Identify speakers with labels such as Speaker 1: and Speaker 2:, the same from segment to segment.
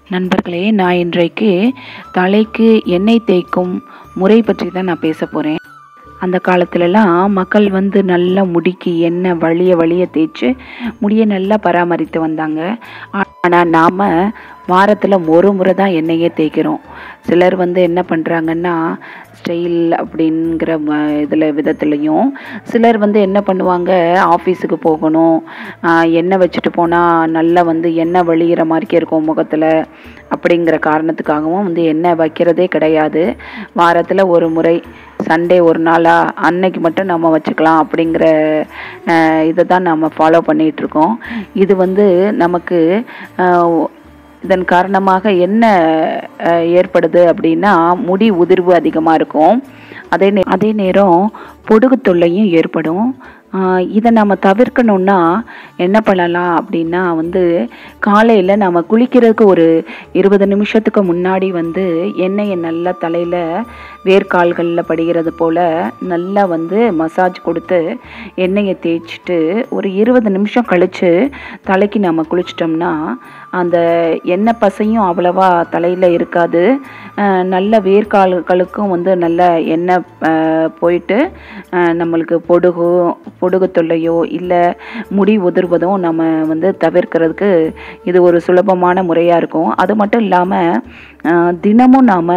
Speaker 1: நண்பர்களே நான் இன்றைக்கு தலைக்கு எண்ணெய் தேய்க்கும் முறை பற்றி தான் நான் பேச போகிறேன் அந்த காலத்துலலாம் மக்கள் வந்து நல்லா முடிக்கு எண்ணெய் வழிய வழிய தேய்ச்சி முடியை நல்லா பராமரித்து வந்தாங்க ஆனால் நாம் வாரத்தில் ஒரு முறை தான் எண்ணெயே தேய்க்கிறோம் சிலர் வந்து என்ன பண்ணுறாங்கன்னா ஸ்டைல் அப்படிங்கிற இதில் விதத்துலையும் சிலர் வந்து என்ன பண்ணுவாங்க ஆஃபீஸுக்கு போகணும் ஆஹ் எண்ணெய் வச்சுட்டு போனால் நல்லா வந்து எண்ணெய் வழியிற மாதிரிக்கே இருக்கும் முகத்தில் அப்படிங்கிற காரணத்துக்காகவும் வந்து எண்ணெய் வைக்கிறதே கிடையாது வாரத்தில் ஒரு முறை சண்டே ஒரு நாளா அன்னைக்கு மட்டும் நம்ம வச்சுக்கலாம் அப்படிங்கிற இதை தான் நம்ம ஃபாலோ பண்ணிகிட்ருக்கோம் இது வந்து நமக்கு ஆஹ் இதன் காரணமாக என்ன அஹ், ஏற்படுது அப்படின்னா முடி உதிர்வு அதிகமாக இருக்கும் அதே நே அதே நேரம் பொடுகு தொல்லையும் ஏற்படும் ஆஹ், இதை நம்ம தவிர்க்கணும்னா என்ன பண்ணலாம் அப்படின்னா வந்து காலையில் நம்ம குளிக்கிறதுக்கு ஒரு இருபது நிமிஷத்துக்கு முன்னாடி வந்து எண்ணெயை நல்லா தலையில் வேர்க்கால்களில் படுகிறது போல் நல்லா வந்து மசாஜ் கொடுத்து எண்ணெயை தேய்ச்சிட்டு ஒரு இருபது நிமிஷம் கழித்து தலைக்கு நம்ம குளிச்சிட்டோம்னா அந்த எண்ணெய் பசையும் அவ்வளவா தலையில் இருக்காது அஹ் நல்ல வேர்க்கால்களுக்கும் வந்து நல்ல எண்ணெய் அஹ், போயிட்டு அஹ், நம்மளுக்கு பொடுகு பொடுகு தொல்லையோ இல்லை முடி உதிர்வதும் நம்ம வந்து தவிர்க்கிறதுக்கு இது ஒரு சுலபமான முறையாக இருக்கும் அது மட்டும் இல்லாமல் தினமும் நாம்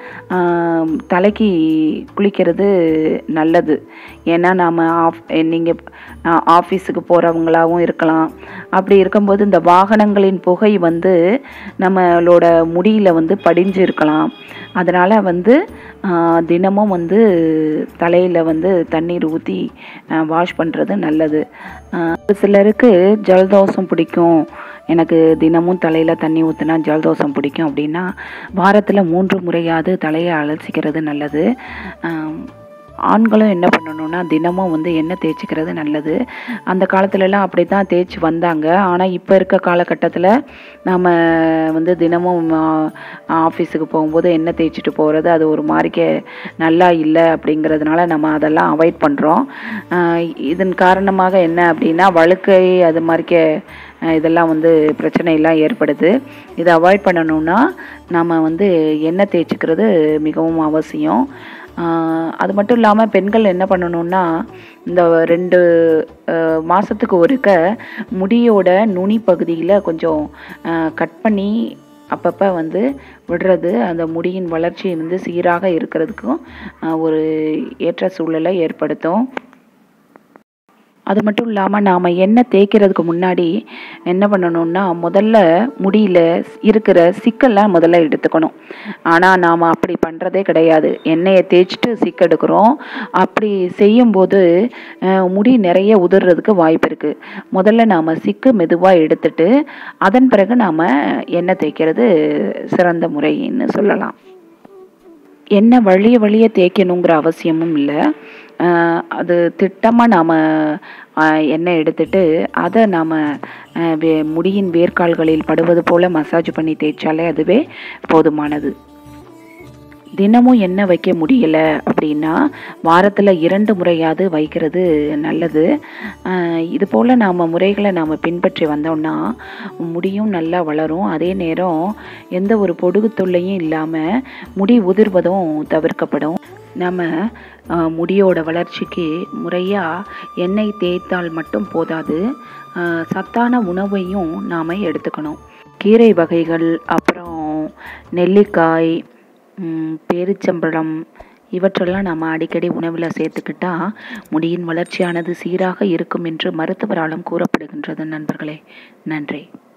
Speaker 1: தலைக்கு குளிக்கிறது நல்லது ஏன்னா நாம் ஆஃப் நீங்கள் ஆஃபீஸுக்கு போகிறவங்களாகவும் இருக்கலாம் அப்படி இருக்கும்போது இந்த வாகனங்களின் புகை வந்து நம்மளோட முடியில் வந்து படிஞ்சு இருக்கலாம் அதனால் வந்து ஆஹ், தினமும் வந்து தலையில் வந்து தண்ணீர் ஊற்றி வாஷ் பண்ணுறது நல்லது ஆஹ், ஒரு சிலருக்கு ஜலதோஷம் பிடிக்கும் எனக்கு தினமும் தலையில் தண்ணி ஊற்றினா ஜலதோஷம் பிடிக்கும் அப்படின்னா வாரத்தில் மூன்று முறையாவது தலையை அலசிக்கிறது நல்லது ஆம், ஆண்களும் என்ன பண்ணணும்னா தினமும் வந்து எண்ணெய் தேய்ச்சிக்கிறது நல்லது அந்த காலத்துலலாம் அப்படி தான் தேய்ச்சி வந்தாங்க ஆனால் இப்போ இருக்க காலகட்டத்தில் நாம் வந்து தினமும் ஆஃபீஸுக்கு போகும்போது எண்ணெய் தேய்ச்சிட்டு போகிறது அது ஒரு மாதிரிக்கே நல்லா இல்லை அப்படிங்கிறதுனால நம்ம அதெல்லாம் அவாய்ட் பண்ணுறோம் இதன் காரணமாக என்ன அப்படின்னா வழுக்கை அது மாதிரிக்கே அஹ் இதெல்லாம் வந்து பிரச்சனையெல்லாம் ஏற்படுது இதை அவாய்ட் பண்ணணும்னா நம்ம வந்து எண்ணெய் தேய்ச்சிக்கிறது மிகவும் அவசியம் ஆஹ் அது மட்டும் இல்லாமல் பெண்கள் என்ன பண்ணணும்னா இந்த ரெண்டு ஆஹ் மாசத்துக்கு ஒருக்க முடியோட நுனி பகுதியில் கொஞ்சம் கட் பண்ணி அப்பப்போ வந்து விடுறது அந்த முடியின் வளர்ச்சி வந்து சீராக இருக்கிறதுக்கும் ஆஹ் ஒரு ஏற்ற சூழலை ஏற்படுத்தும் அது மட்டும் இல்லாமல் நாம் எண்ணெய் தேய்க்கிறதுக்கு முன்னாடி என்ன பண்ணணும்னா முதல்ல முடியில் இருக்கிற சிக்கெல்லாம் முதல்ல எடுத்துக்கணும் ஆனால் நாம் அப்படி பண்ணுறதே கிடையாது எண்ணெயை தேய்ச்சிட்டு சிக்கு எடுக்கிறோம் அப்படி செய்யும்போது அஹ், முடி நிறைய உதிர்றதுக்கு வாய்ப்பு இருக்குது முதல்ல நாம் சிக்கு மெதுவாக எடுத்துட்டு அதன் பிறகு நாம் எண்ணெய் தேய்க்கிறது சிறந்த முறைன்னு சொல்லலாம் எண்ணெய் வழிய வழிய தேய்க்கணுங்கிற அவசியமும் இல்லை அது திட்டமாக நாம் எண்ணெய் எடுத்துட்டு அதை நாம் வே முடியின் வேர்க்கால்களில் படுவது போல் மசாஜ் பண்ணி தேய்ச்சாலே அதுவே போதுமானது தினமும் எண்ணெய் வைக்க முடியல அப்படின்னா வாரத்தில் இரண்டு முறையாவது வைக்கிறது நல்லது ஆஹ் இது போல் நாம் முறைகளை நாம் பின்பற்றி வந்தோம்னா முடியும் நல்லா வளரும் அதே நேரம் எந்த ஒரு பொடுகு தொல்லையும் இல்லாமல் முடி உதிர்வதும் தவிர்க்கப்படும் நம்ம ஆஹ் முடியோட வளர்ச்சிக்கு முறையாக எண்ணெய் தேய்த்தால் மட்டும் போதாது ஆஹ் சத்தான உணவையும் நாம் எடுத்துக்கணும் கீரை வகைகள் அப்புறம் நெல்லிக்காய் ம், பேரிச்சம்பழம் இவற்றெல்லாம் நம்ம அடிக்கடி உணவில் சேர்த்துக்கிட்டா முடியின் வளர்ச்சியானது சீராக இருக்கும் என்று மருத்துவராலும் கூறப்படுகின்றது நண்பர்களே நன்றி